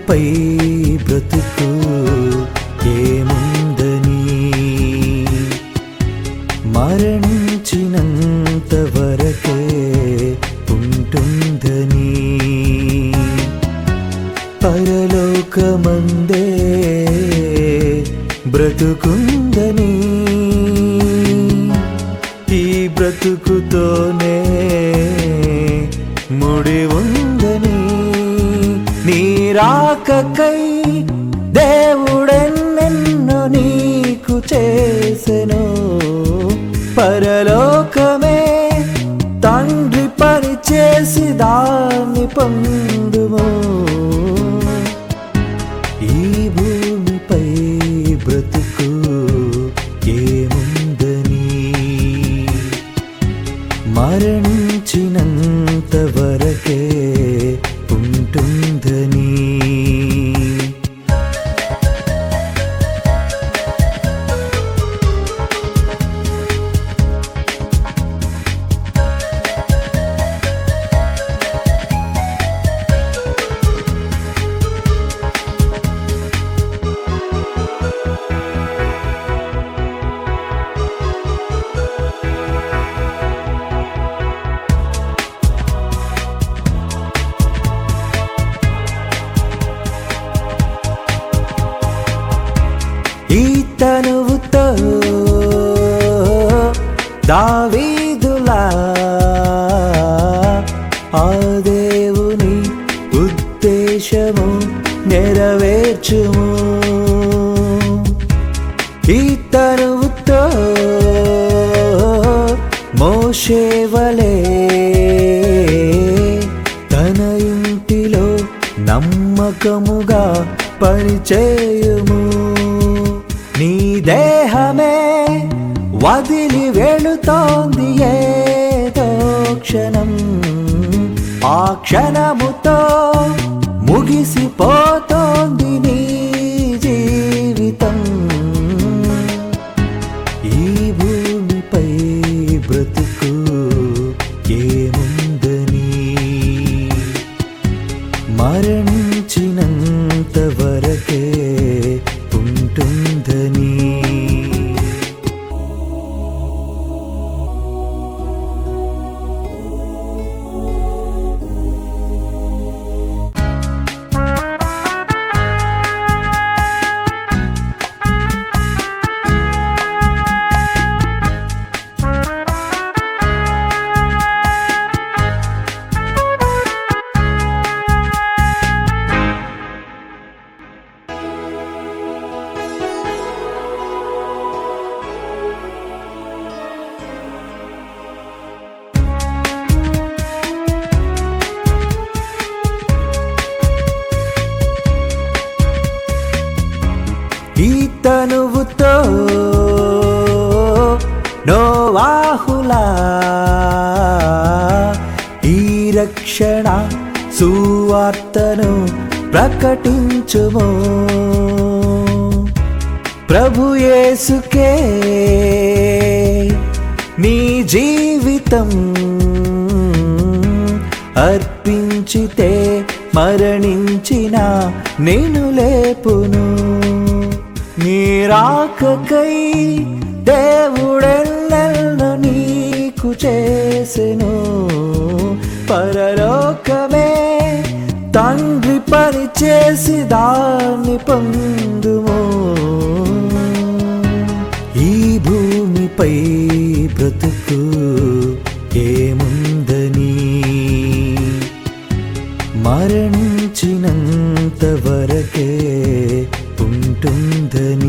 భూమిపై బ్రతుకు ఏముందని మరణించినంత వరకే ఉంటుందని పరలోకమందే బ్రతుకుందని ఈ బ్రతుకుతోనే ముడి ఉందని నీరాకకై దేవుడెన్నెన్నో నీకు చేసెను పరలోకమే తండ్రి పని చేసి దాన్ని పొందుము ఈ భూమిపై బ్రతుకు ఏముందని మరణించినంత వరకే ఉంటుందని ఈ తనువుతో దావీదులా ఆ దేవుని ఉద్దేశము నెరవేర్చుము ఈ తనువుతో మోషేవలే తన ఇంటిలో నమ్మకముగా పనిచేయుము నీ దేహమే వదిలి వెళుతోంది ఏదో క్షణం ఆ క్షణముతో ముగిసిపోతోంది నీ జీవితం ఈ భూమిపై బ్రతుకు ఏముందని మరణించినంత వరకే ఉంటుందని ఈ తనువుతో నోవాహులా ఈ రక్షణ సువార్తను ప్రకటించుము ప్రభు యేసుకే నీ జీవితం అర్పించితే మరణించిన నేను లేపును నీరాకకై దేవుడెన్నెల్లో నీకు చేసెను పరలోకమే తండ్రి పని చేసి దాన్ని పొందుము ఈ భూమిపై బ్రతుకు ఏముందని మరణించినంత వరకే ఉంటుందని